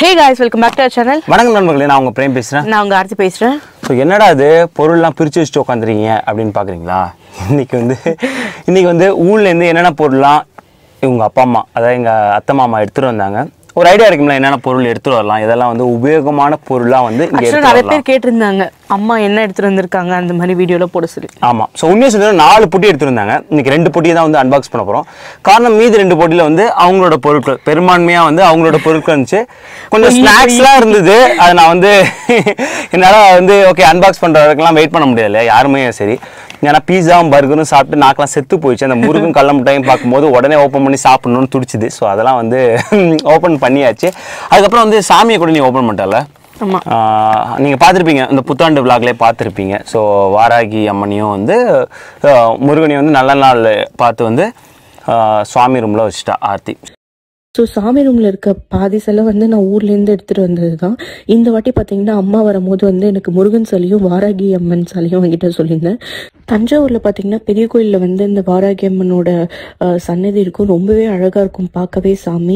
Hey guys welcome back to channel வணக்கம் நண்பர்களே நான் உங்க பிரேம் பேசுறேன் நான் உங்க ஆர்த்தி பேசுறேன் ஸோ என்னடா இது பொருள்லாம் பிரித்து வச்சுட்டு உட்காந்துருக்கீங்க அப்படின்னு பார்க்குறீங்களா இன்னைக்கு வந்து இன்னைக்கு வந்து ஊர்லேருந்து என்னென்ன பொருள்லாம் இவங்க அப்பா அம்மா அதாவது எங்கள் அத்தை மாமா எடுத்துகிட்டு வந்தாங்க ஒரு ஐடியா இருக்குங்களா என்னென்ன பொருள் எடுத்துகிட்டு வரலாம் இதெல்லாம் வந்து உபயோகமான பொருளாக வந்து இங்கே ஆக்சுவலாக எடுத்துகிட்டு நிறைய வரலாம் பேர் கேட்டிருந்தாங்க அம்மா என்ன எடுத்துட்டு வந்திருக்காங்க அந்த மாதிரி வீடியோல போட சொல்லி ஆமாம் ஸோ உண்மையை சொல்லி நாலு பொட்டி எடுத்திருந்தாங்க இன்னைக்கு ரெண்டு பொட்டியை தான் வந்து அன்பாக்ஸ் பண்ண போகிறோம் காரணம் மீதி ரெண்டு பொட்டியில் வந்து அவங்களோட பொருட்கள் பெரும்பான்மையாக வந்து அவங்களோட பொருட்கள் இருந்துச்சு கொஞ்சம் ஸ்நாக்ஸ்லாம் இருந்தது அதை நான் வந்து என்னால் வந்து ஓகே அன்பாக்ஸ் பண்ணுற வரைக்கும்லாம் வெயிட் பண்ண முடியல யாருமே சரி ஏன்னா பீஸாவும் பர்கரும் சாப்பிட்டு நாக்கெல்லாம் செத்து போயிடுச்சு அந்த முருகும் கடல மிட்டாயும் பார்க்கும்போது உடனே ஓப்பன் பண்ணி சாப்பிடணும்னு துடிச்சுது ஸோ அதெல்லாம் வந்து ஓப்பன் பண்ணியாச்சு அதுக்கப்புறம் வந்து சாமியை கூட நீ ஓப்பன் பண்ணிட்டல ஆமா ஆஹ் நீங்க பார்த்துருப்பீங்க இந்த புத்தாண்டு விளாக்லேயே பார்த்துருப்பீங்க ஸோ வாராகி அம்மனையும் வந்து ஆஹ் முருகனையும் வந்து நல்ல நாள் பார்த்து வந்து ஆஹ் சுவாமி ரூமில் வச்சுட்டா ஆர்த்தி ஸோ சாமி ரூமில் இருக்க பாதி சிலை வந்து நான் ஊர்லேருந்து எடுத்துகிட்டு வந்தது தான் இந்த வாட்டி பார்த்தீங்கன்னா அம்மா வரும்போது வந்து எனக்கு முருகன் சிலையும் வாராகி அம்மன் சிலையும் வாங்கிட்ட சொல்லியிருந்தேன் தஞ்சாவூரில் பார்த்தீங்கன்னா பெரிய கோயிலில் வந்து இந்த வாராகி அம்மனோட அஹ், சன்னதி இருக்கும் ரொம்பவே அழகாக இருக்கும் பார்க்கவே சாமி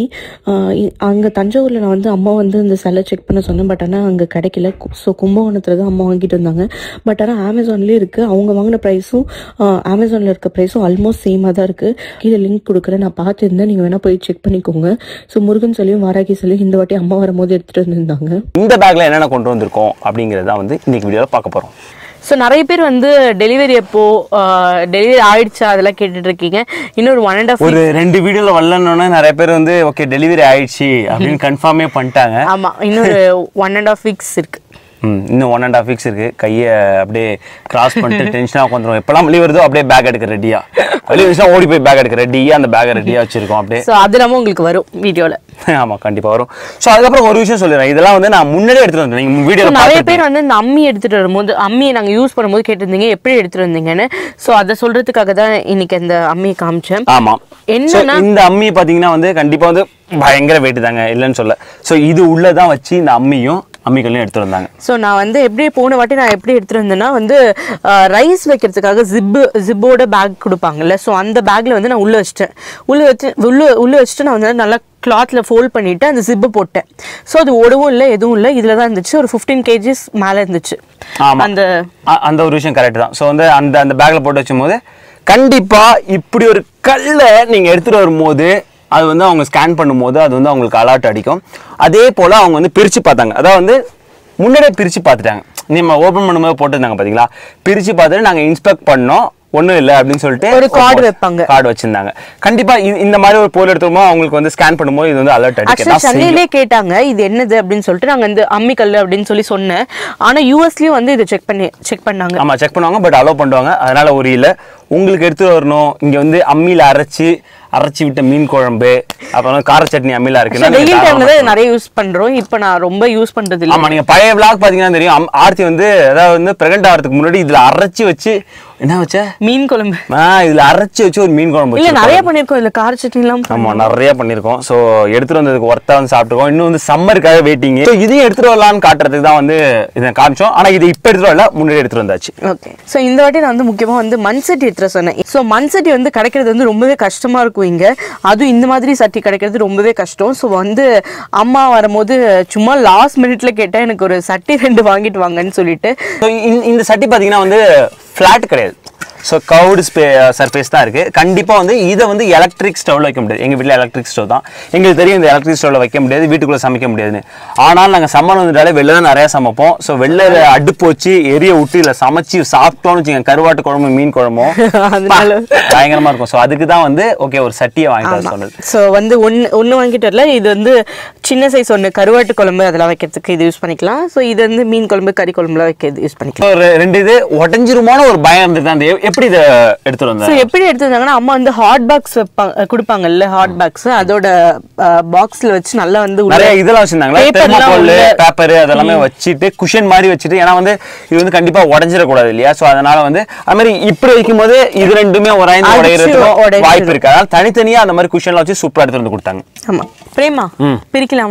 அங்கே தஞ்சாவூரில் நான் வந்து அம்மா வந்து இந்த சிலை செக் பண்ண சொன்னேன் பட் ஆனால் அங்கே கிடைக்கல ஸோ கும்பகோணத்தில் தான் அம்மா வாங்கிட்டு வந்தாங்க பட் ஆனால் அமேசான்லேயே இருக்குது அவங்க வாங்கின ப்ரைஸும் அமேசானில் இருக்க ப்ரைஸும் ஆல்மோஸ்ட் சேமாக தான் இருக்குது கீழே லிங்க் கொடுக்குறேன் நான் பார்த்துருந்தேன் நீங்கள் வேணால் போய் செக் பண்ணிக்கோங்க ஸோ முருகன் சிலையும் வாராகி சிலையும் இந்த வாட்டி அம்மா வரும்போது எடுத்துகிட்டு வந்திருந்தாங்க இந்த பேக்ல என்னென்ன கொண்டு வந்திருக்கோம் அப்படிங்கிறத வந்து இன்னைக்கு வீடியோவில் பார்க்க போகிறோம் ஸோ நிறைய பேர் வந்து டெலிவரி எப்போ டெலிவரி ஆயிடுச்சா அதெல்லாம் கேட்டுட்டு இருக்கீங்க இன்னொரு ஒன் அண்ட் ஆஃப் ஒரு ரெண்டு வீடியோவில் வரலன்னொன்னே நிறைய பேர் வந்து ஓகே டெலிவரி ஆயிடுச்சு அப்படின்னு கன்ஃபார்மே பண்ணிட்டாங்க ஆமா இன்னொரு ஒன் அண்ட் ஆஃப் வீக்ஸ் இருக்கு ம், இன்னும் ஒன் அண்ட் ஆஃப் வீக்ஸ் இருக்கு கையை அப்படியே கிராஸ் பண்ணிட்டு டென்ஷனாக உட்காந்துரும் எப்பெல்லாம் வெளியே வருதோ அப்படியே பேக் எடுக்க ரெடியா வெளியே வந்துச்சுன்னா ஓடி போய் பேக் எடுக்க ரெடியா அந்த பேக்கை ரெடியாக வச்சிருக்கோம் அப்படியே ஸோ அது இல்லாமல் உங்களுக்கு வரும் வீடியோல ஆமா கண்டிப்பா வரும் ஸோ அதுக்கப்புறம் ஒரு விஷயம் சொல்லிடுறேன் இதெல்லாம் வந்து நான் முன்னாடியே எடுத்துட்டு வந்தேன் நீங்க ஸோ வீடியோ நிறைய பேர் வந்து இந்த அம்மி எடுத்துட்டு வரும்போது அம்மியை நாங்க யூஸ் பண்ணும்போது கேட்டிருந்தீங்க எப்படி எடுத்துட்டு வந்தீங்கன்னு ஸோ அதை சொல்றதுக்காக தான் இன்னைக்கு அந்த அம்மியை காமிச்சேன் ஆமா என்னன்னா- So, இந்த அம்மி பாத்தீங்கன்னா வந்து கண்டிப்பா வந்து பயங்கர வெயிட் தாங்க இல்லைன்னு சொல்ல ஸோ இது உள்ளதான் வச்சு இந்த அம்மியும் அம்மிக்கல்லையும் எடுத்துட்டு வந்தாங்க ஸோ நான் வந்து எப்படி போன வாட்டி நான் எப்படி எடுத்துட்டு வந்தேன்னா வந்து ரைஸ் வைக்கிறதுக்காக ஜிப்பு ஜிப்போட பேக் கொடுப்பாங்கல்ல ஸோ அந்த பேக்ல வந்து நான் உள்ள வச்சிட்டேன் உள்ள வச்சு உள்ள உள்ள வச்சுட்டு நான் வந்து நல்லா கிளாத்ல ஃபோல்ட் பண்ணிட்டு அந்த ஜிப்பு போட்டேன் ஸோ அது ஓடவும் இல்லை எதுவும் இல்லை இதுல தான் இருந்துச்சு ஒரு ஃபிஃப்டீன் கேஜிஸ் மேலே இருந்துச்சு ஆமா அந்த அ- அந்த ஒரு விஷயம் கரெக்ட் தான் ஸோ வந்து அந்த அந்த பேக்ல போட்டு வச்சும்போது கண்டிப்பா இப்படி ஒரு கல்லை நீங்க எடுத்துட்டு வரும்போது அது வந்து அவங்க ஸ்கேன் பண்ணும்போது அது வந்து அவங்களுக்கு அலர்ட் அடிக்கும் அதே போல அவங்க வந்து பிரிச்சு பார்த்தாங்க அதாவது வந்து முன்னாடியே பிரிச்சு பார்த்துட்டாங்க நம்ம ஓப்பன் பண்ணும்போது போட்டிருந்தாங்க பாத்தீங்களா பிரிச்சு பார்த்துட்டு நாங்க இன்ஸ்பெக்ட் பண்ணோம் ஒண்ணும் இல்லை அப்படின்னு சொல்லிட்டு ஒரு card வைப்பாங்க. கார்டு வச்சிருந்தாங்க கண்டிப்பா இ- இந்த மாதிரி ஒரு பொருள் எடுத்தோமோ அவங்களுக்கு வந்து ஸ்கேன் பண்ணும்போது இது வந்து அலர்ட் ஆக்சுவலா அடிக்கும் சென்னையிலே கேட்டாங்க இது என்னது அப்படின்னு சொல்லிட்டு நாங்க இந்த அம்மிக்கல் அப்படின்னு சொல்லி சொன்னேன் ஆனா யூஎஸ்லயும் வந்து இதை செக் பண்ணி செக் பண்ணாங்க ஆமா செக் பண்ணுவாங்க பட் அலோவ் பண்ணுவாங்க அதனால ஒரு இல்ல உங்களுக்கு எடுத்து வரணும் இங்க வந்து அம்மியில அரைச்சு அரைச்சு விட்ட மீன் குழம்பு அப்புறம் கார சட்னி அம்மியில இருக்கு வெயில் டைம்ல தான் இதை நிறைய யூஸ் பண்றோம் இப்போ நான் ரொம்ப யூஸ் பண்றது இல்ல ஆமா நீங்க பழைய விளாக் பாத்தீங்கன்னா தெரியும் அம்- ஆர்த்தி வந்து அதாவது வந்து பிரெக்னென்ட் ஆகிறதுக்கு முன்னாடி இதுல அரைச்சு வச்சு என்ன வச்ச மீன் குழம்பு ஆ இதுல அரைச்சு வச்சு ஒரு மீன் குழம்பு இல்ல வச்சிருப்பாங்க. நிறைய பண்ணிருக்கோம் இதுல கார சட்னி எல்லாம் ஆமா நிறைய பண்ணிருக்கோம் சோ எடுத்துட்டு வந்ததுக்கு ஒர்த்தா வந்து சாப்பிட்டுருக்கோம் இன்னும் வந்து சம்மருக்காக வெயிட்டிங் ஸோ இதையும் எடுத்துட்டு வரலாம்னு காட்டுறதுக்கு தான் வந்து இதை காமிச்சோம் ஆனா இது இப்ப எடுத்துட்டு வரல முன்னாடி எடுத்துட்டு வந்தாச்சு ஓகே ஸோ இந்த வாட்டி நான் வந்து முக்கியமா வந்து மண் சட்டி எடுத்துற சொன்னேன் ஸோ மண் சட்டி வந்து கிடைக்கிறது வந்து ரொம்பவே கஷ்டமா இருக்கும் இங்க அதுவும் இந்த மாதிரி சட்டி கிடைக்கிறது ரொம்பவே கஷ்டம் ஸோ வந்து அம்மா வரும்போது சும்மா லாஸ்ட் மினிட்ல கேட்டேன் எனக்கு ஒரு சட்டி ரெண்டு வாங்கிட்டு வாங்கன்னு சொல்லிட்டு ஸோ இந்த சட்டி பார்த்தீங்கன்னா வந்து ஃப்ளாட் கிடையாது ஸோ கவுடு ஸ்பே சர்ஃபேஸ் தான் இருக்குது கண்டிப்பாக வந்து இதை வந்து எலக்ட்ரிக் ஸ்டவ்வில் வைக்க முடியாது எங்கள் வீட்டில் எலக்ட்ரிக் ஸ்டவ் தான் எங்களுக்கு தெரியும் இந்த எலக்ட்ரிக் ஸ்டவ்வில் வைக்க முடியாது வீட்டுக்குள்ளே சமைக்க முடியாதுன்னு ஆனால் நாங்கள் சம்மர் வந்துட்டாலே வெளில தான் நிறையா சமைப்போம் ஸோ வெளில அடுப்பு வச்சு எரிய விட்டு இல்லை சமைச்சு சாப்பிட்டோம்னு வச்சுக்கோங்க கருவாட்டு குழம்பு மீன் குழம்பும் அதனால பயங்கரமாக இருக்கும் ஸோ அதுக்கு தான் வந்து ஓகே ஒரு சட்டியை வாங்கிட்டு வர சொன்னது ஸோ வந்து ஒன்று ஒன்று வாங்கிட்டு வரல இது வந்து சின்ன சைஸ் ஒன்று கருவாட்டு குழம்பு அதெல்லாம் வைக்கிறதுக்கு இது யூஸ் பண்ணிக்கலாம் ஸோ இது வந்து மீன் குழம்பு கறி குழம்புலாம் வைக்கிறது யூஸ் பண்ணிக்கலாம் ஒரு ரெண்டு இது உடஞ்சிருமான ஒரு பயம் இருந்தது அந்த எ- எப்படி இதை எடுத்துட்டு ஸோ வந்தேன் எப்படி எடுத்துருந்தாங்கன்னா அம்மா வந்து ஹாட் பாக்ஸ் வைப்பாங்க கொடுப்பாங்கல்ல ஹாட் பாக்ஸ் அதோட பாக்ஸ்ல வச்சு நல்லா வந்து உள்ள நிறைய இதெல்லாம் வச்சிருந்தாங்களா paper எல்லாம் தெர்மாக்கோல் உள்ள- பேப்பர் அதெல்லாமே வச்சுட்டு குஷன் மாதிரி வச்சுட்டு ஏன்னா வந்து இது வந்து கண்டிப்பா உடஞ்சிடக்கூடாது இல்லையா சோ அதனால வந்து அது மாதிரி இப்படி வைக்கும்போது இது ரெண்டுமே உடைந்து அடிச்சு உடையிறதுக்கும் உடைஞ்சிரும். வாய்ப்பு இருக்கு அதனால தனித்தனியா அந்த மாதிரி குஷன்லாம் வச்சு சூப்பரா எடுத்து வந்து கொடுத்தாங்க ஆமா பிரேமா பிரிக்கலாமா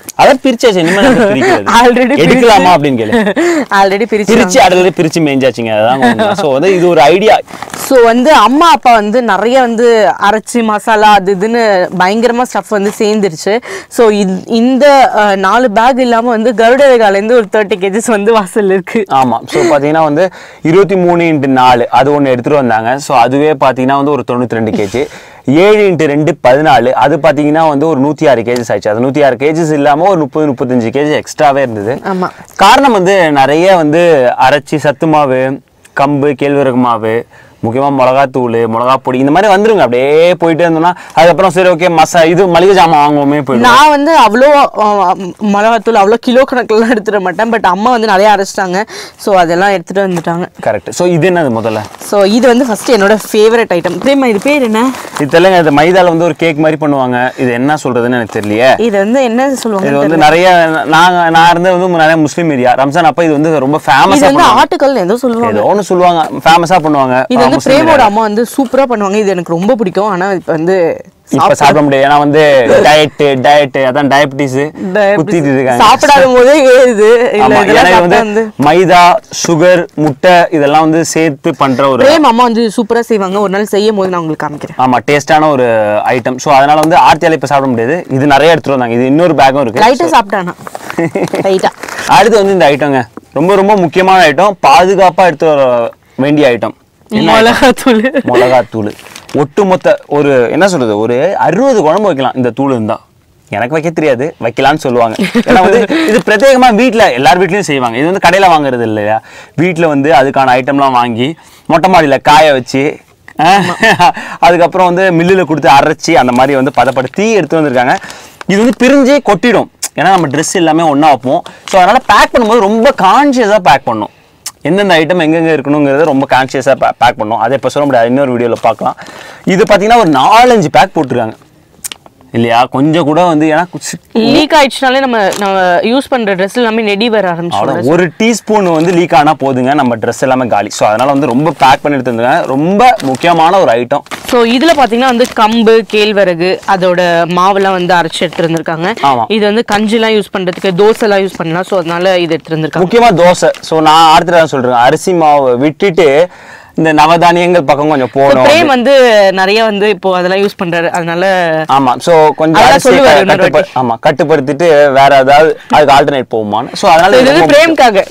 அதான் பிரிச்சாச்சு இனிமேல் அதை பிரிக்கிறது. ஆல்ரெடி எடுக்கலாமா அப்படின்னு கேளு ஆல்ரெடி பிரிச்சு பிரிச்சு அடுத்த பிரிச்சு மேய்ஞ்சாச்சுங்க அதான் ஸோ வந்து இது ஒரு ஐடியா ஸோ வந்து அம்மா அப்பா வந்து நிறைய வந்து அரைச்சி மசாலா அது இதுன்னு பயங்கரமா ஸ்டஃப் வந்து சேர்ந்துருச்சு ஸோ இந்த அஹ், நாலு பேக் இல்லாம வந்து கருட வேகாலேருந்து ஒரு தேர்ட்டி கேஜிஸ் வந்து வாசல் இருக்கு ஆமா ஸோ பார்த்தீங்கன்னா வந்து இருபத்தி மூணு இன்ட்டு நாலு அது ஒன்று எடுத்துட்டு வந்தாங்க ஸோ அதுவே பார்த்தீங்கன்னா வந்து ஒரு தொண்ணூற்றி ரெண்டு கேஜி ஏழு இன்ட்டு ரெண்டு பதினாலு அது பார்த்தீங்கன்னா வந்து ஒரு நூற்றி ஆறு கேஜஸ் ஆயிடுச்சு அது நூற்றி ஆறு கேஜஸ் இல்லாமல் ஒரு முப்பது முப்பத்தஞ்சு கேஜி எக்ஸ்ட்ராவே இருந்தது ஆமா காரணம் வந்து நிறைய வந்து அரைச்சி சத்து மாவு கம்பு கேழ்வரகு மாவு முக்கியமாக மிளகாத்தூள் மிளகா பொடி இந்த மாதிரி வந்துருங்க அப்படியே போயிட்டே இருந்தோம்னா அதுக்கப்புறம் சரி ஓகே மசா இது மளிகை ஜாமான் வாங்குவோமே போயிடும் நான் வந்து அவ்வளோ அஹ், மிளகாத்தூள் அவ்வளோ கிலோ கணக்கில்லாம் எடுத்துட மாட்டேன் பட் அம்மா வந்து நிறைய அரைச்சிட்டாங்க ஸோ அதெல்லாம் எடுத்துட்டு வந்துட்டாங்க கரெக்ட் ஸோ இது என்னது முதல்ல ஸோ இது வந்து ஃபர்ஸ்ட் என்னோட ஃபேவரட் ஐட்டம் பிரேமா இது பேர் என்ன இது தெரியலங்க இது மைதால வந்து ஒரு கேக் மாதிரி பண்ணுவாங்க இது என்ன சொல்றதுன்னு எனக்கு தெரியலையே இது வந்து என்ன சொல்லுவாங்க இது வந்து நிறைய நாங்க நான் இருந்தது வந்து நிறைய முஸ்லீம் ஏரியா ரம்ஜான் அப்ப இது வந்து ரொம்ப இது ஃபேமஸா வந்து பண்ணுவாங்க ஆட்டுக்கல் ஏதோ சொல்லுவாங்க ஏதோ ஒன்று சொல்லுவாங்க ஃபேமஸா பண்ணுவாங்க இது வந்து முஸ்லீம் பிரேமோட area. அம்மா வந்து சூப்பரா பண்ணுவாங்க இது எனக்கு ரொம்ப பிடிக்கும் ஆனா இப்ப வந்து இப்ப சாப்பிட முடியாது ஏன்னா வந்து டயட் டயட் அதான் டயபிட்டிஸ் குத்திட்டு இருக்காங்க சாப்பிடாத போதே ஏறுது இல்ல ஆமா இதெல்லாம் ஏன்னா இது சாப்பிட்டா வந்து வந்து மைதா சுகர் முட்டை இதெல்லாம் வந்து சேர்த்து பண்ற ஒரு பிரேம் அம்மா வந்து சூப்பரா செய்வாங்க ஒரு நாள் செய்யும் போது நான் உங்களுக்கு காமிக்கிறேன் ஆமா டேஸ்டான ஒரு ஐட்டம் ஸோ அதனால வந்து ஆர்த்தியால இப்ப சாப்பிட முடியாது இது நிறைய எடுத்துட்டு வந்தாங்க இது இன்னொரு பேக்கும் இருக்கு லைட்டா சாப்பிட்டானா லைட்டா அடுத்து வந்து இந்த ஐட்டங்க ரொம்ப ரொம்ப முக்கியமான ஐட்டம் பாதுகாப்பா எடுத்து வர வேண்டிய ஐட்டம் மிளகாத்தூள் மிளகாத்தூள் ஒட்டுமொத்த ஒரு என்ன சொல்றது ஒரு அறுபது குழம்பு வைக்கலாம் இந்த தூள் இருந்தா எனக்கு வைக்க தெரியாது வைக்கலாம்னு சொல்லுவாங்க ஏன்னா வந்து இது பிரத்யேகமா வீட்ல எல்லார் வீட்லயும் செய்வாங்க இது வந்து கடையில வாங்குறது இல்லையா வீட்ல வந்து அதுக்கான ஐட்டம்லாம் வாங்கி மொட்டை மாடியில காய வச்சு அஹ், அதுக்கப்புறம் வந்து மில்லுல கொடுத்து அரைச்சி அந்த மாதிரி வந்து பதப்படுத்தி எடுத்து வந்திருக்காங்க இது வந்து பிரிஞ்சே கொட்டிடும் ஏன்னா நம்ம ட்ரெஸ் எல்லாமே ஒண்ணா வைப்போம் ஸோ அதனால பேக் பண்ணும்போது ரொம்ப கான்ஷியஸாக பேக் பண்ணும் எந்தெந்த ஐட்டம் எங்கெங்க இருக்கணுங்கிறத ரொம்ப கான்ஷியஸாக பேக் பண்ணோம் அதை இப்போ சொல்ல முடியாது இன்னொரு வீடியோவில் பார்க்கலாம் இது பார்த்தீங்கன்னா ஒரு நாலஞ்சு பேக் போட்டிருக்காங்க இல்லையா கொஞ்சம் கூட வந்து ஏன்னா சி- லீக் ஆயிடுச்சுனாலே நம்ம நம்ம யூஸ் பண்ற ட்ரெஸ் எல்லாமே நெடி வர ஆரம்பிச்சிடும் அவ்வளோ ஒரு டீஸ்பூன் வந்து லீக் ஆனா போதுங்க நம்ம ட்ரெஸ் எல்லாமே காலி ஸோ அதனால வந்து ரொம்ப பேக் பண்ணி எடுத்துருந்தாங்க ரொம்ப முக்கியமான ஒரு ஐட்டம் ஸோ இதுல பாத்தீங்கன்னா வந்து கம்பு கேழ்வரகு அதோட மாவெல்லாம் வந்து அரைச்சு எடுத்து இருந்திருக்காங்க ஆமா. இது வந்து கஞ்சிலாம் யூஸ் பண்றதுக்கு தோசை எல்லாம் யூஸ் பண்ணலாம் ஸோ அதனால இது எடுத்து இருந்திருக்காங்க முக்கியமா தோசை ஸோ நான் அடுத்த தான் சொல்றேன் அரிசி மாவு விட்டுட்டு இந்த நவதானியங்கள் பக்கம் கொஞ்சம் போகணும் பிரேம் வந்து நிறைய வந்து இப்போ அதெல்லாம் யூஸ் பண்றாரு அதனால ஆமா சோ கொஞ்சம் அதெல்லாம் அரிசியை சொல்லுவாரு க- இன்னொரு கட்டுப்ப- ஆமா கட்டுப்படுத்திட்டு வேற ஏதாவது அதுக்கு ஆல்டர்னேட் போகுமான்னு சோ அதனால இது இது வந்து ரொம்ப பிரேம்காக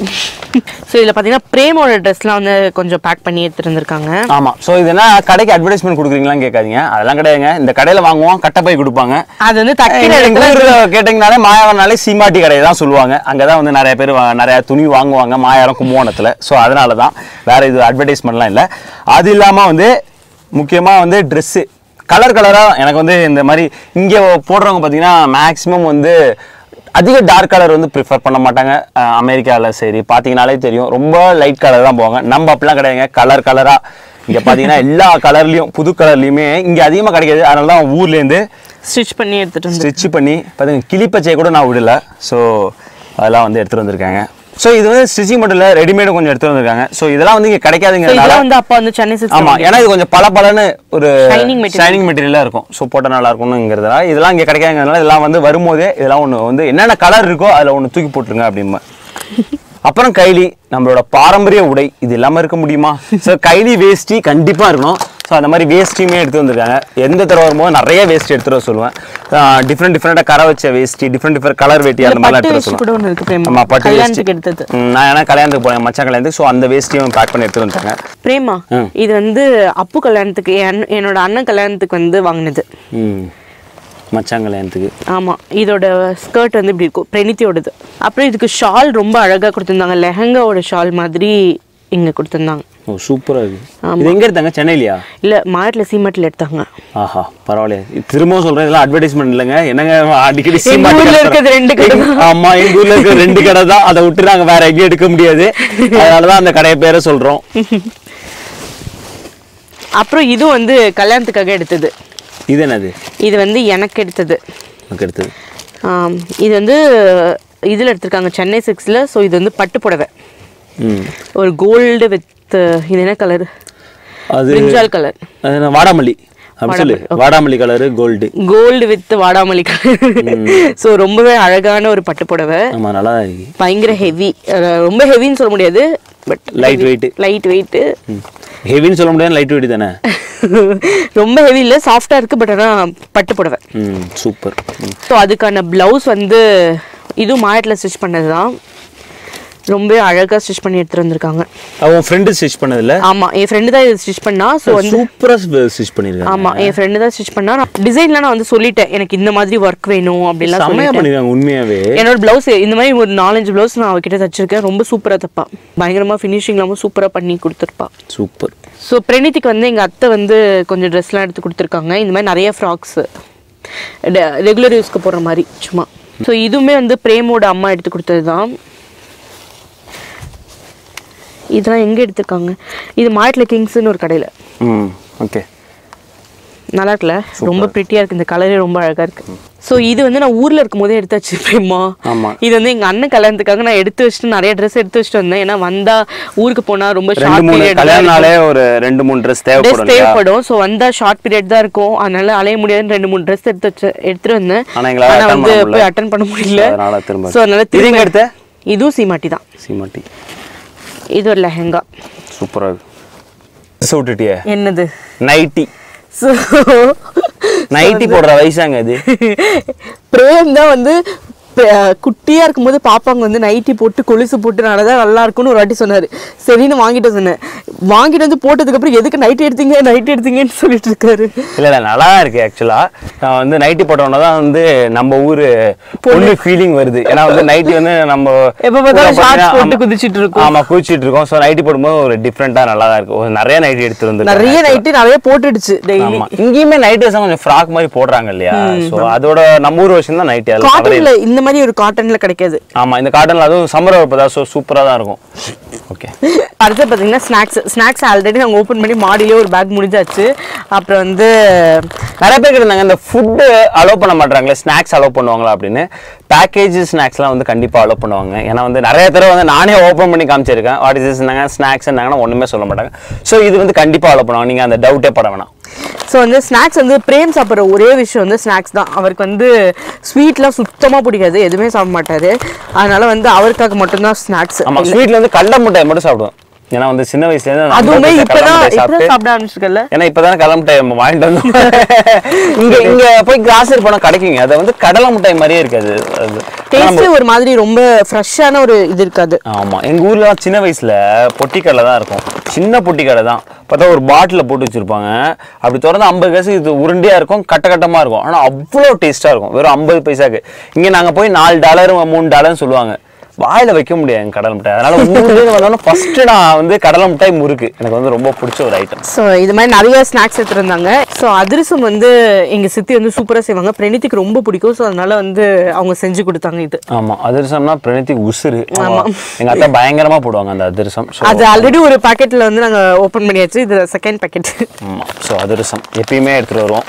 ஸோ இதுல பாத்தீங்கன்னா பிரேமோட ட்ரெஸ்லாம் வந்து கொஞ்சம் பேக் பண்ணி எடுத்துட்டு இருந்திருக்காங்க ஆமா சோ இது என்ன கடைக்கு அட்வர்டைஸ்மெண்ட் கொடுக்குறீங்களான்னு கேட்காதீங்க அதெல்லாம் கிடையாதுங்க இந்த கடையில வாங்குவோம் கட்டை போய் கொடுப்பாங்க அது வந்து தக்கிற எங்க இடத்துல ஊர்ல கேட்டீங்கனாலே மாயாவரனாலே சீமாட்டி கடையை தான் சொல்லுவாங்க அங்கதான் வந்து நிறைய பேர் வா- நிறைய துணி வாங்குவாங்க மாயாரம் கும்பகோணத்துல சோ அதனால தான் வேற இது அட்வர்டைஸ்மெண்ட்லாம் இல்ல அது இல்லாம வந்து முக்கியமா வந்து Dress கலர் கலரா எனக்கு வந்து இந்த மாதிரி இங்க போடுறவங்க பாத்தீங்கன்னா மேக்ஸிமம் வந்து அதிக டார்க் கலர் வந்து ப்ரிஃபர் பண்ண மாட்டாங்க அஹ் அமெரிக்கால சரி பார்த்தீங்கனாலே தெரியும் ரொம்ப லைட் கலர் தான் போவாங்க நம்ம அப்படிலாம் கிடையாதுங்க கலர் கலரா இங்க பாத்தீங்கன்னா எல்லா கலர்லயும் புது கலர்லயுமே இங்க அதிகமா கிடைக்காது அதனால தான் ஊர்ல இருந்து ஸ்டிச் பண்ணி எடுத்துட்டு வந்து ஸ்டிச் பண்ணி பாருங்க கிளிப்பச்சையை கூட நான் விடல ஸோ அதெல்லாம் வந்து எடுத்துட்டு வந்திருக்காங்க ஸோ இது வந்து ஸ்டிச்சிங் மட்டும் இல்லை ரெடிமேடும் கொஞ்சம் எடுத்துட்டு வந்திருக்காங்க ஸோ இதெல்லாம் வந்து இங்கே So, கிடைக்காதுங்கிறதுனால இதெல்லாம் வந்து அப்பா வந்து சென்னை சிக்ஸ் ஆமா ஏன்னா இது கொஞ்சம் பல பலன்னு ஒரு Shining material. ஷைனிங் மெட்டீரியலாக இருக்கும் ஸோ போட்டால் நல்லா இருக்கும்னுங்கிறதுனால இதெல்லாம் இங்கே கிடைக்காதுங்கிறதுனால இதெல்லாம் வந்து வரும்போதே இதெல்லாம் ஒன்று வந்து என்னென்ன கலர் இருக்கோ அதில் ஒன்று தூக்கி போட்டுருங்க அப்படிம்பா அப்புறம் கைலி நம்மளோட பாரம்பரிய உடை இது இல்லாமல் இருக்க முடியுமா ஸோ கைலி வேஷ்டி கண்டிப்பாக இருக்கணும் ஸோ அந்த மாதிரி வேஷ்டியுமே எடுத்து வந்திருக்காங்க எந்த தடவை வரும்போது நிறைய வேஷ்டி எடுத்துட்டு வர சொல்லுவேன் டிஃப்ரெண்ட் டிஃப்ரெண்ட்டாக கரை வச்ச வேஷ்டி டிஃப்ரெண்ட் டிஃப்ரெண்ட் கலர் வேட்டி அந்த மாதிரிலாம் பட்டு எடுத்துட்டு வர வேஷ்டி கூட சொல்லுவேன் ஒன்று இருக்கு பிரேமா ஆமா பட்டு வேஷ்டி கல்யாணத்துக்கு எடுத்தது ம், நான் ஏன்னா கல்யாணத்துக்கு போனேன் மச்சான் கல்யாணத்துக்கு ஸோ அந்த வேஷ்டியும் பேக் பண்ணி எடுத்துட்டு வந்துட்டாங்க பிரேமா இது வந்து அப்பு கல்யாணத்துக்கு என் என்னோட அண்ணன் கல்யாணத்துக்கு வந்து வாங்கினது ம் மச்சான் கல்யாணத்துக்கு ஆமா இதோட ஸ்கர்ட் வந்து இப்படி இருக்கும் பிரெனித்தியோடது அப்புறம் இதுக்கு ஷால் ரொம்ப அழகா கொடுத்திருந்தாங்க லெஹங்காவோட ஷால் மாதிரி இங்க கொடுத்திருந்தாங்க ஓ சூப்பராக இருக்கு இது எங்கே எடுத்தாங்க சென்னையிலையா இல்ல மாட்டில் சீமெட்டில் எடுத்தாங்க ஆஹா பரவாயில்லையே இது திரும்பவும் சொல்றேன் இதெல்லாம் அட்வர்டைஸ்மெண்ட் இல்லைங்க என்னங்க அடிக்கடி எங்க சீமாட்டி ஊர்ல கடை இருக்கிறது ரெண்டு கடை எங்க- ஆமா எங்க ஊர்ல இருக்க ரெண்டு கடை தான் அதை விட்டு நாங்க வேற எங்கேயும் எடுக்க முடியாது அதனாலதான் அந்த கடையை பேரை சொல்றோம் அப்புறம் இது வந்து கல்யாணத்துக்காக எடுத்தது இது என்னது இது வந்து எனக்கு எடுத்தது நமக்கு எடுத்தது ஆம், இது வந்து இதில் எடுத்திருக்காங்க சென்னை சிக்ஸில் ஸோ இது வந்து பட்டு புடவை ம் ஒரு கோல்டு வித் இது என்ன கலர் அது பிரிஞ்சால் கலர் அது என்ன, வாடாமல்லி அப்படி சொல்லு வாடாமல்லி கலரு கோல்டு கோல்டு வித் வாடாமல்லி ஸோ ரொம்பவே அழகான ஒரு பட்டு புடவை ஆமா நல்லா தான் இருக்கு பயங்கர ஹெவி ரொம்ப ஹெவின்னு சொல்ல முடியாது but light weight light weight ஹெவின்னு சொல்ல முடியாது லைட் வெயிட் தானே ரொம்ப ஹெவி இல்லை சாஃப்டாக இருக்குது பட் ஆனால் பட்டு புடவை ம் சூப்பர் ஸோ அதுக்கான ப்ளவுஸ் வந்து இதுவும் மாயத்தில் ஸ்டிச் பண்ணது தான் ரொம்ப அழகாக ஸ்டிச் பண்ணி எடுத்துகிட்டு வந்திருக்காங்க அவன் ஃப்ரெண்டு ஸ்டிச் பண்ணதில்ல ஆமாம் என் ஃப்ரெண்டு தான் இது ஸ்டிச் பண்ணா ஸோ வந்து சூப்பரா ஸ்டிச் பண்ணிருக்காங்க ஆமாம் என் ஃப்ரெண்டு தான் ஸ்டிச் பண்ணா நான் டிசைன்லாம் நான் வந்து சொல்லிட்டேன் எனக்கு இந்த மாதிரி ஒர்க் வேணும் அப்படிலாம் செம்மையா சொல்லிட்டேன் பண்ணிருக்காங்க உண்மையாவே என்னோட ப்ளவுஸ் இந்த மாதிரி ஒரு நாலஞ்சு ப்ளவுஸ் நான் அவகிட்ட தச்சிருக்கேன் ரொம்ப சூப்பராக தப்பா பயங்கரமாக ஃபினிஷிங்லாமும் சூப்பராக பண்ணி கொடுத்துருப்பா சூப்பர் ஸோ பிரணித்திக்கு வந்து எங்கள் அத்தை வந்து கொஞ்சம் ட்ரெஸ்லாம் எடுத்து கொடுத்துருக்காங்க இந்த மாதிரி நிறைய ஃப்ராக்ஸு ரெகுலர் யூஸ்க்கு போடுற மாதிரி சும்மா ஸோ இதுவுமே வந்து பிரேமோட அம்மா எடுத்து கொடுத்தது தான் இதெல்லாம் எங்கே எடுத்திருக்காங்க இது மாயட்டில் கிங்ஸ்னு ஒரு கடையில் ம் ஓகே நல்லா இருக்குல்ல ரொம்ப ப்ரிட்டியாக இருக்குது இந்த கலரே ரொம்ப அழகாக இருக்குது ஸோ இது வந்து நான் ஊரில் இருக்கும் போதே எடுத்து வச்சுருப்பேம்மா ஆமா. இது வந்து எங்கள் அண்ணன் கல்யாணத்துக்காக நான் எடுத்து வச்சுட்டு நிறைய ட்ரெஸ் எடுத்து வச்சுட்டு வந்தேன் ஏன்னா வந்தால் ஊருக்கு போனால் ரொம்ப ரெண்டு ஷார்ட் மூணு பீரியட் கல்யாணனாலே ஒரு ரெண்டு மூணு ட்ரெஸ் ட்ரெஸ் தேவைப்படும் இல்லையா? தேவைப்படும் ஸோ வந்தா ஷார்ட் பீரியட் தான் இருக்கும் அதனால அலைய முடியாதுன்னு ரெண்டு மூணு ட்ரெஸ் எடுத்து வச்சு எடுத்துட்டு வந்தேன் ஆனா எங்களால ஆனா attend வந்து பண்ண முடியல. போய் அட்டன் பண்ண முடியல அதனால திரும்ப ஸோ அதனால இது எங்க திரும்ப எடுத்த இதுவும் சீமாட்டி தான் சீமாட்டி இது ஒரு லெஹங்கா சூப்பரா இருக்கு ட்ரெஸ் விட்டுட்டியே என்னது நைட்டி ஸோ நைட்டி போடுற வயசாங்க அது பிரேம் தான் வந்து ப- குட்டியா இருக்கும்போது பாப்பாங்க வந்து நைட்டி போட்டு கொலுசு போட்டு தான் நல்லா இருக்கும்னு ஒரு வாட்டி சொன்னாரு சரின்னு வாங்கிட்டு சொன்னேன் வாங்கிட்டு வந்து போட்டதுக்கு அப்புறம் எதுக்கு நைட்டி எடுத்தீங்க நைட்டி எடுத்தீங்கன்னு சொல்லிட்டு இருக்காரு இல்ல இல்ல நல்லா தான் இருக்கு ஆக்சுவலா நான் வந்து நைட்டி போட்டோன்னா தான் வந்து நம்ம ஊரு பொண்ணு ஃபீலிங் வருது ஏன்னா வந்து நைட்டி வந்து நம்ம எப்ப பார்த்தாலும் ஊர்ல shorts பாத்தீங்கன்னா, போட்டு ஆமா, குதிச்சிட்டு இருக்கோம். ஆமா குதிச்சிட்டு இருக்கோம் ஸோ நைட்டி போடும்போது ஒரு டிஃப்ரெண்டா நல்லா தான் இருக்கு ஒரு நிறைய நைட்டி எடுத்து வந்து நிறைய நைட்டி நிறைய போட்டுடுச்சு டெய்லி ஆமா இங்கேயுமே நைட் ட்ரெஸ் கொஞ்சம் ஃப்ராக் மாதிரி போடுறாங்க இல்லையா சோ அதோட நம்ம ஊர் வருஷம் தான் நைட்டி அதில் காட்டன்ல இந்த மாதிரி ஒரு காட்டன்ல கிடைக்காது ஆமா இந்த காட்டன்ல அதுவும் சம்மர் வரப்போ ஸோ சூப்பரா தான் இருக்கும் ஓகே அடுத்து பார்த்தீங்கன்னா ஸ்நாக்ஸ் ஸ்நாக்ஸ் ஆல்ரெடி நாங்கள் ஓப்பன் பண்ணி மாடியிலே ஒரு பேக் முடிஞ்சாச்சு அப்புறம் வந்து நிறைய பேர் இருந்தாங்க இந்த ஃபுட்டு அலோவ் பண்ண மாட்டாங்களே ஸ்நாக்ஸ் அலோவ் பண்ணுவாங்களா அப்படின்னு பேக்கேஜ் ஸ்நாக்ஸ்லாம் வந்து கண்டிப்பாக அலோவ் பண்ணுவாங்க ஏன்னா வந்து நிறைய தடவை வந்து நானே ஓப்பன் பண்ணி காமிச்சிருக்கேன் வாட் இஸ் இருந்தாங்க ஸ்நாக்ஸ் இருந்தாங்கன்னா ஒன்றுமே சொல்ல மாட்டாங்க ஸோ இது வந்து கண்டிப்பாக அலோவ் பண்ணுவாங்க நீங்கள் அந்த டவுட்டே பட வேணாம் ஸோ வந்து ஸ்நாக்ஸ் வந்து பிரேம் சாப்பிட்ற ஒரே விஷயம் வந்து ஸ்நாக்ஸ் தான் அவருக்கு வந்து ஸ்வீட்லாம் சுத்தமாக பிடிக்காது எதுவுமே சாப்பிட மாட்டாரு அதனால வந்து அவருக்காக மட்டும்தான் ஸ்நாக்ஸ் ஆமாம் ஸ்வீட்டில் வந்து கடல மிட்டாய் மட்டும் சாப்பிடுவோம் ஏன்னா வந்து சின்ன வயசுலேருந்து நான் அதுவுமே கடலை இப்பதான் மிட்டாய் இப்பதான் சாப்பிட்டு சாப்பிட ஆரம்பிச்சிருக்கல ஏன்னா இப்பதானே கடலை மிட்டாய் நம்ம வாங்கிட்டு வந்தோம் இங்க இங்க போய் கிராசரி போனா கிடைக்குங்க அது வந்து கடலை மிட்டாய் மாதிரியே இருக்காது அது டேஸ்ட் ஒரு மாதிரி ரொம்ப ஃப்ரெஷ்ஷான ஒரு இது இருக்காது ஆமா எங்க ஊர்ல சின்ன வயசுல பொட்டி கடலை தான் இருக்கும் சின்ன பொட்டி கடை தான் பார்த்தா ஒரு பாட்டில போட்டு வச்சிருப்பாங்க அப்படி திறந்து ஐம்பது காசு இது உருண்டையா இருக்கும் கட்ட கட்டமா இருக்கும் ஆனா அவ்வளோ டேஸ்டா இருக்கும் வெறும் ஐம்பது பைசாக்கு இங்க நாங்க போய் நாலு டாலர் மூணு டாலர்னு சொல்லுவாங்க வாயில வைக்க முடியாது எங்க கடலை மிட்டாய் அதனால ஊர்லேருந்து வந்தோன்னா ஃபர்ஸ்ட் நான் வந்து கடலை மிட்டாய் முறுக்கு எனக்கு வந்து ரொம்ப பிடிச்ச ஒரு ஐட்டம் ஸோ இது மாதிரி நிறைய ஸ்நாக்ஸ் எடுத்துருந்தாங்க ஸோ அதிரசம் வந்து எங்கள் சித்தி வந்து சூப்பராக செய்வாங்க பிரணித்துக்கு ரொம்ப பிடிக்கும் ஸோ அதனால வந்து அவங்க செஞ்சு கொடுத்தாங்க இது ஆமா அதிரசம்னா பிரணத்திக்கு உசுறு எங்க அத்தை பயங்கரமா போடுவாங்க அந்த அதிரசம் So, அது ஆல்ரெடி ஒரு பாக்கெட்டில் வந்து நாங்கள் ஓப்பன் பண்ணியாச்சு இது செகண்ட் பாக்கெட் ஆமா ஸோ அதிரசம் எப்பயுமே எடுத்துட்டு வருவோம்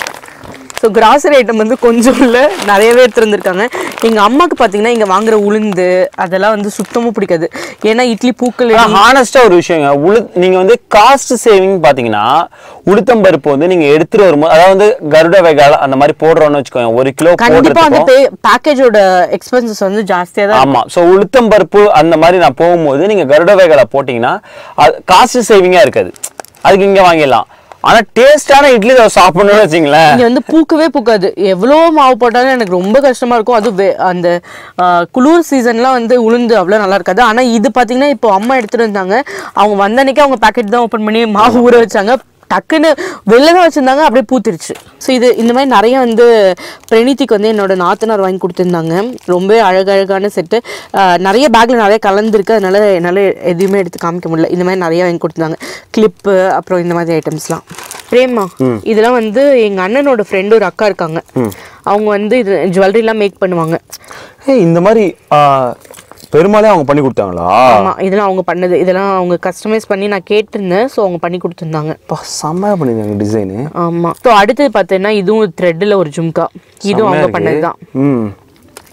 ஸோ கிராசரி ஐட்டம் வந்து கொஞ்சம் இல்லை நிறையவே எடுத்துருந்துருக்காங்க எங்கள் அம்மாவுக்கு பார்த்தீங்கன்னா இங்கே வாங்குற உளுந்து அதெல்லாம் வந்து சுத்தமாக பிடிக்காது ஏன்னா இட்லி பூக்கள் ஹானஸ்டா ஒரு விஷயங்க உளு நீங்க வந்து காஸ்ட் சேவிங் பாத்தீங்கன்னா உளுத்தம்பருப்பு வந்து நீங்க எடுத்துட்டு வரும்போது அதாவது வந்து கருட வெகால அந்த மாதிரி போடுறோம்னு வச்சுக்கோங்க ஒரு கிலோ கண்டிப்பாக அந்த போடுறதுக்கும் பேக்கேஜோட எக்ஸ்பென்சஸ் வந்து ஜாஸ்தியாக தான் ஆமா சோ உளுத்தம்பருப்பு அந்த மாதிரி நான் போகும்போது நீங்க கருட வேகலை போட்டீங்கன்னா காஸ்ட் சேவிங்கா இருக்காது அதுக்கு இங்க வாங்கிடலாம் ஆனா டேஸ்டான இட்லி தோசை சாப்பிடணும்னு வச்சுங்களேன் இங்க வந்து பூக்கவே பூக்காது எவ்வளோ மாவு போட்டாலும் எனக்கு ரொம்ப கஷ்டமா இருக்கும் அது வே- அந்த ஆ, குளிர் சீசன்லாம் வந்து உளுந்து அவ்வளோ நல்லா இருக்காது ஆனா இது பாத்தீங்கன்னா இப்போ அம்மா எடுத்துட்டு வந்தாங்க அவங்க வந்த அன்னைக்கு அவங்க பேக்கெட் தான் ஓப்பன் பண்ணி மாவு ஊற வச்சாங்க டக்குன்னு வெளில தான் வச்சிருந்தாங்க அப்படியே பூத்திருச்சு ஸோ இது இந்த மாதிரி நிறைய வந்து பிரணித்திக்கு வந்து என்னோட நாத்தனார் வாங்கி கொடுத்துருந்தாங்க ரொம்ப அழகழகான செட்டு நிறைய பேக்ல நிறைய கலந்துருக்கு அதனால என்னால் எதுவுமே எடுத்து காமிக்க முடியல இந்த மாதிரி நிறைய வாங்கி கொடுத்துருந்தாங்க கிளிப்பு அப்புறம் இந்த மாதிரி ஐட்டம்ஸ்லாம் பிரேமா இதெல்லாம் வந்து எங்க அண்ணனோட ஃப்ரெண்டு ஒரு அக்கா இருக்காங்க அவங்க வந்து இது ஜுவல்லரிலாம் மேக் பண்ணுவாங்க ஏய், இந்த மாதிரி ஆ, பெருமாளே அவங்க பண்ணி கொடுத்தாங்களா ஆமா இதெல்லாம் அவங்க பண்ணது இதெல்லாம் அவங்க கஸ்டமைஸ் பண்ணி நான் கேட்டிருந்தேன் ஸோ அவங்க பண்ணி கொடுத்துருந்தாங்க அப்பா, செம்மையா பண்ணிருந்தாங்க டிசைனு ஆமா ஸோ அடுத்தது பார்த்தீங்கன்னா இதுவும் த்ரெட்டில் ஒரு ஜும்கா இதுவும் அவங்க பண்ணது தான் ம்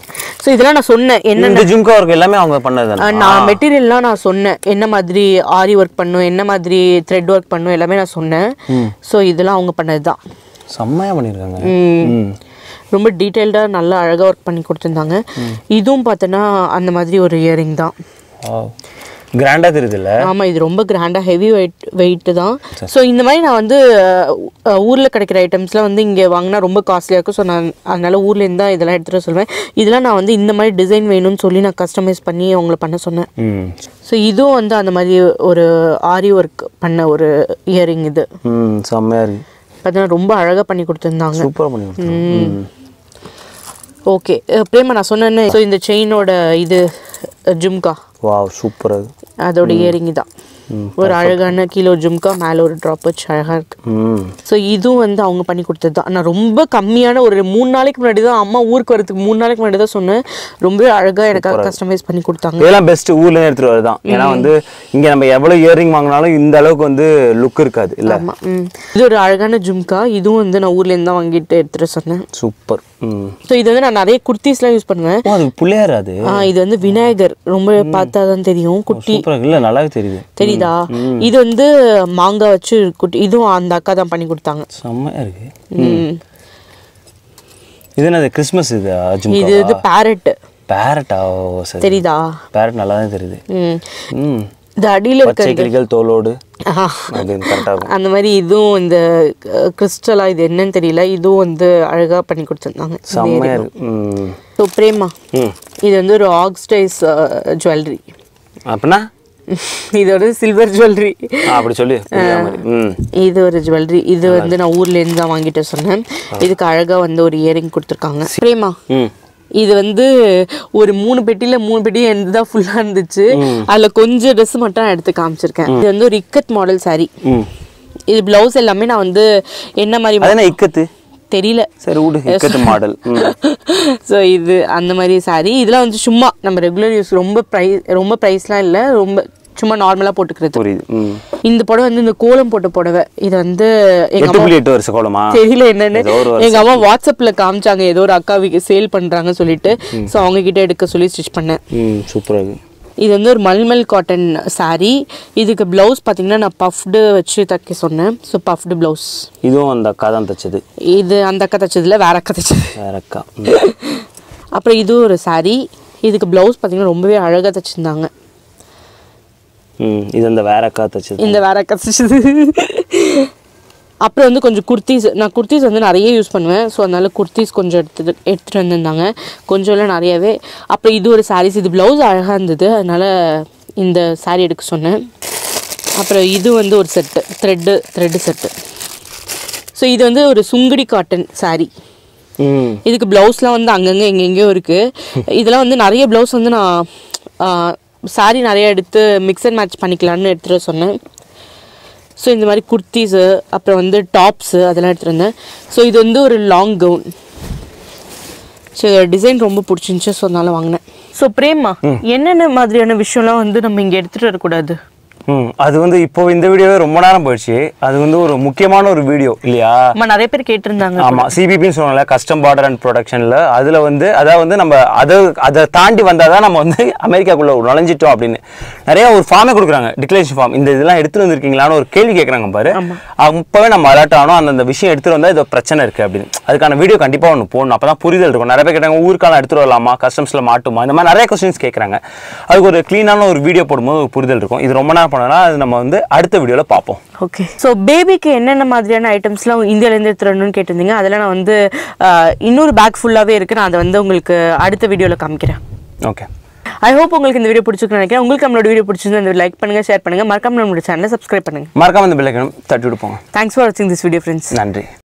ஸோ இதெல்லாம் நான் சொன்னேன் என்ன இந்த ஜும்கா ஒர்க் எல்லாமே அவங்க பண்ணது அஹ் நான் மெட்டீரியல்லாம் நான் சொன்னேன் என்ன மாதிரி ஆரி ஒர்க் பண்ணும் என்ன மாதிரி த்ரெட் ஒர்க் பண்ணும் எல்லாமே நான் சொன்னேன் ஸோ இதெல்லாம் அவங்க பண்ணது தான் செம்மையா பண்ணிருக்காங்க ம். ரொம்ப டீட்டெயில்டாக நல்லா அழகாக ஒர்க் பண்ணி கொடுத்துருந்தாங்க இதுவும் பார்த்தோன்னா அந்த மாதிரி ஒரு இயரிங் தான் Wow. கிராண்டா தெரியுதுல்ல ஆமாம் இது ரொம்ப கிராண்டாக ஹெவி வெயிட் வெயிட் தான் ஸோ இந்த மாதிரி நான் வந்து ஊரில் கிடைக்கிற ஐட்டம்ஸ்லாம் வந்து இங்கே வாங்கினா ரொம்ப காஸ்ட்லியாக இருக்கும் ஸோ நான் அதனால ஊர்லேருந்து தான் இதெல்லாம் எடுத்துகிட்டு வர சொல்லுவேன் இதெல்லாம் நான் வந்து இந்த மாதிரி டிசைன் வேணும்னு சொல்லி நான் கஸ்டமைஸ் பண்ணி அவங்கள பண்ண சொன்னேன் ம் ஸோ இதுவும் வந்து அந்த மாதிரி ஒரு ஆரி ஒர்க் பண்ண ஒரு இயரிங் இது ம் செம்மையா இருக்கு பார்த்தீங்கன்னா ரொம்ப அழகாக பண்ணி கொடுத்துருந்தாங்க சூப்பரா பண்ணி கொடுத்தாங்க. ம் ஓகே பிரேமா நான் சொன்னேன்னு ஸோ இந்த செயினோட இது ஜும்கா வாவ் சூப்பரா இருக்கு அதோட இயரிங் தான் ஒரு அழகான கீழே ஒரு ஜும்கா மேலே ஒரு ட்ராப் வச்சு அழகாக இருக்கு ம் ஸோ இதுவும் வந்து அவங்க பண்ணி கொடுத்தது தான் நான் ரொம்ப கம்மியான ஒரு மூணு நாளைக்கு முன்னாடி தான் அம்மா ஊருக்கு வரதுக்கு மூணு நாளைக்கு முன்னாடி தான் சொன்னேன் ரொம்பவே அழகாக எனக்காக கஸ்டமைஸ் பண்ணி கொடுத்தாங்க இதெல்லாம் பெஸ்ட் ஊர்ல இருந்து எடுத்துட்டு வரதான் ஏன்னா வந்து இங்க நம்ம எவ்வளவு இயரிங் வாங்கினாலும் இந்த அளவுக்கு வந்து லுக் இருக்காது இல்ல ஆமாம் ம் இது ஒரு அழகான ஜும்கா இதுவும் வந்து நான் ஊர்லேருந்து தான் வாங்கிட்டு எடுத்துகிட்டு சொன்னேன் சூப்பர் ம் ஸோ இது வந்து நான் நிறைய குர்த்திஸ்லாம் யூஸ் பண்ணுவேன் ஓ அது புள்ளையார் அது ஆ, இது வந்து விநாயகர் ரொம்ப பார்த்தா தான் தெரியும் குட்டி சூப்பரா இல்ல நல்லாவே தெரியுது தெரியுதா இது வந்து மாங்காய் வச்சு குட்டி இதுவும் அந்த அக்கா தான் பண்ணி கொடுத்தாங்க செம்மையா இருக்கு ம். இது என்னது கிறிஸ்மஸ் இது இது அஜும்கா வந்து பேரட் பேரட்டா ஓ சரி தெரியுதா பேரட் நல்லா தான் தெரியுது ம் ம் இது அடியில் பச்சை இருக்க கிளிகள் தோலோடு ஆஹா. அப்படின்னு கரெக்டாக இருக்கும் அந்த மாதிரி இதுவும் இந்த கிறிஸ்டலா இது என்னன்னு தெரியல இதுவும் வந்து அழகா பண்ணி கொடுத்துருந்தாங்க செம்மையா இருக்கு ம் ஸோ பிரேமா ம் இது வந்து ஒரு ஆக்ஸ்டைஸ் ஜுவல்லரி அப்படின்னா இது ஒரு சில்வர் ஜுவல்லரி ஆ, அப்படி சொல்லி புரியுற மாதிரி ம் இது ஒரு ஜுவல்லரி இது வந்து நான் ஊர்ல இருந்து தான் வாங்கிட்டு சொன்னேன் இதுக்கு அழகா வந்து ஒரு இயரிங் கொடுத்துருக்காங்க பிரேமா ம் இது வந்து ஒரு மூணு பெட்டியில மூணு பெட்டி எந்த தான் ஃபுல்லா இருந்துச்சு அதுல கொஞ்சம் ட்ரெஸ் மட்டும் நான் எடுத்து காமிச்சிருக்கேன் இது வந்து ஒரு இக்கத் மாடல் saree ம் இது பிளவுஸ் எல்லாமே நான் வந்து என்ன மாதிரி அது என்ன இக்கத்து தெரியல சரி விடு இக்கத்து மாடல் ம் ஸோ இது அந்த மாதிரி saree இதெல்லாம் வந்து சும்மா நம்ம ரெகுலர் யூஸ் ரொம்ப ப்ரைஸ் ரொம்ப ப்ரைஸ்லாம் இல்லை ரொம்ப சும்மா நார்மலாக போட்டுக்கிறது புரியுது ம் இந்த புடவை வந்து இந்த கோலம் போட்ட புடவை இது வந்து எங்க எட்டு புள்ளி எட்டு வருஷம் கோலமா தெரியல என்னன்னு ஏதோ ஒரு எங்க அம்மா வாட்ஸ்அப்ல காமிச்சாங்க ஏதோ ஒரு அக்காவுக்கு சேல் பண்றாங்க சொல்லிட்டு ஸோ அவங்க கிட்ட எடுக்க சொல்லி ஸ்டிச் பண்ணேன் ம் சூப்பராக இருக்கு இது வந்து ஒரு மல்மல் காட்டன் saree இதுக்கு பிளவுஸ் பார்த்தீங்கன்னா நான் பஃப்டு வச்சு தைக்க சொன்னேன் ஸோ பஃப்டு பிளவுஸ் இதுவும் அந்த அக்கா தான் தச்சது இது அந்த அக்கா தைச்சதுல வேற அக்கா தைச்சது வேற அக்கா ம். அப்புறம் இது ஒரு saree இதுக்கு பிளவுஸ் பார்த்தீங்கன்னா ரொம்பவே அழகாக தைச்சிருந்தாங்க ம் இது அந்த வேற அக்கா தச்சது இந்த வேற அக்கா தைச்சது அப்புறம் வந்து கொஞ்சம் குர்த்திஸ் நான் குர்த்திஸ் வந்து நிறைய யூஸ் பண்ணுவேன் ஸோ அதனால குர்த்திஸ் கொஞ்சம் எடுத்துட்டு எடுத்துகிட்டு வந்திருந்தாங்க கொஞ்சம் இல்லை நிறையவே அப்புறம் இது ஒரு சாரீஸ் இது ப்ளவுஸ் அழகாக இருந்தது அதனால இந்த saree எடுக்க சொன்னேன் அப்புறம் இது வந்து ஒரு set thread thread set so இது வந்து ஒரு சுங்குடி காட்டன் saree ம் இதுக்கு ப்ளவுஸ்லாம் வந்து அங்கங்கே எங்கெங்கேயோ இருக்குது இதெல்லாம் வந்து நிறைய ப்ளவுஸ் வந்து நான் சாரி நிறைய எடுத்து மிக்ஸ் அண்ட் மேட்ச் பண்ணிக்கலாம்னு எடுத்துகிட்டு சொன்னேன் ஸோ இந்த மாதிரி குர்த்திஸு அப்புறம் வந்து டாப்ஸு அதெல்லாம் எடுத்துகிட்டு வந்தேன் ஸோ இது வந்து ஒரு லாங் கவுன் ஸோ இதோட டிசைன் ரொம்ப பிடிச்சிருந்துச்சு ஸோ அதனால வாங்கினேன் ஸோ பிரேமா என்னென்ன மாதிரியான விஷயம்லாம் வந்து நம்ம இங்கே எடுத்துகிட்டு வரக்கூடாது ம் அது வந்து இப்போ இந்த வீடியோவே ரொம்ப நேரம் போயிடுச்சு அது வந்து ஒரு முக்கியமான ஒரு வீடியோ இல்லையா ஆமா நிறைய பேர் கேட்டிருந்தாங்க ஆமா சிபிபின்னு சொன்னோம்ல கஸ்டம் பார்டர் அண்ட் ப்ரொடக்ஷன்ல அதுல வந்து அதாவது வந்து நம்ம அதை அதை தாண்டி வந்தாதான் நம்ம வந்து அமெரிக்காக்குள்ள நுழைஞ்சிட்டோம் அப்படின்னு நிறைய ஒரு ஃபார்மே கொடுக்குறாங்க டிக்ளரேஷன் ஃபார்ம் இந்த இதெல்லாம் எடுத்துட்டு வந்திருக்கீங்களான்னு ஒரு கேள்வி கேட்குறாங்க பாரு அப்பவே நம்ம அலர்ட் ஆனோம் அந்த விஷயம் எடுத்துட்டு வந்தா இது பிரச்சனை இருக்கு அப்படின்னு அதுக்கான வீடியோ கண்டிப்பா ஒன்று போடணும் அப்பதான் புரிதல் இருக்கும் நிறைய பேர் கேட்டாங்க ஊருக்கான எடுத்துட்டு வரலாமா கஸ்டம்ஸ்ல மாட்டுமா இந்த மாதிரி நிறைய கொஸ்டின்ஸ் கேட்குறாங்க அதுக்கு ஒரு க்ளீனான ஒரு வீடியோ போடும்போது ஒரு புரிதல் இருக்கும் இது ரொம்ப நேரம் பண்ணனா அது நம்ம வந்து அடுத்த வீடியோல பார்ப்போம் ஓகே ஸோ பேபிக்கு என்னென்ன மாதிரியான ஐட்டம்ஸ்லாம் இந்தியாவிலேருந்து எடுத்துட்டு வரணும்னு கேட்டிருந்தீங்க அதெல்லாம் நான் வந்து ஆஹ், இன்னொரு பேக் ஃபுல்லாகவே இருக்குது நான் அதை வந்து உங்களுக்கு அடுத்த வீடியோவில் காமிக்கிறேன் ஓகே ஐ ஹோப் உங்களுக்கு இந்த வீடியோ பிடிச்சிருக்குன்னு நினைக்கிறேன் உங்களுக்கு நம்மளோட வீடியோ பிடிச்சிருந்தா இந்த லைக் பண்ணுங்கள் ஷேர் பண்ணுங்கள் மறக்காம நம்மளோட சேனலை சப்ஸ்கிரைப் பண்ணுங்கள் மறக்காம இந்த பிள்ளைக்கணும் தட்டி விட்டு போங்க தேங்க்ஸ் ஃபார் வாட்சிங் திஸ் வீடியோ ஃப்ரெண்ட்ஸ் நன்றி